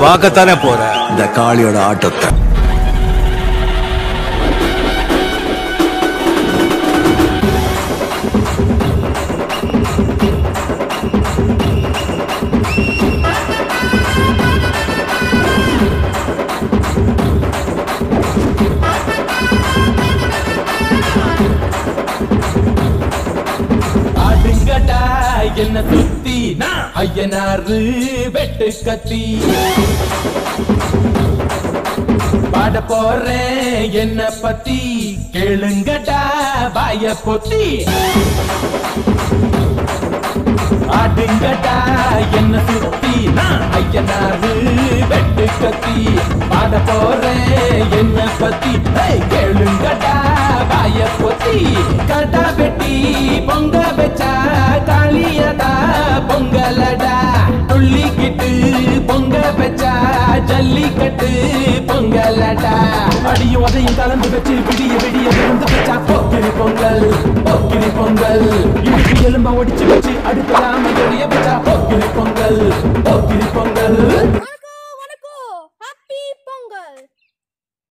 பார்க்கத்தானே போற இந்த காளியோட ஆட்டத்தை ஆடுங்கடா என்ன சுத்தி நான் ஐயனாரு வெட்டு கத்தி பாட போறேன் என்ன பத்தி கேளுங்கடா வாய பொத்தி ஆடுங்கடா என்ன சுத்தி நான் ஐயனாரு வெட்டு கத்தி பாட போறேன் என்ன பத்தி ஏய், கேளுங்கடா வாய பொத்தி கடா வெட்டி பொங்க வச்சா காளியடா பொங்கலடா துள்ளிக்கிட்டு பொங்க வச்சா ஜல்லிக்கட்டு பொங்கலடா அடியும் அதையும் கலந்து வச்சு விடிய விடிய விழுந்து வச்சா போக்கிரி பொங்கல் போக்கிரி பொங்கல் இடுப்பு எலும்ப ஒடிச்சு வச்சு அடுப்பலாம எரிய வச்சா போக்கிரி பொங்கல் போக்கிரி பொங்கல்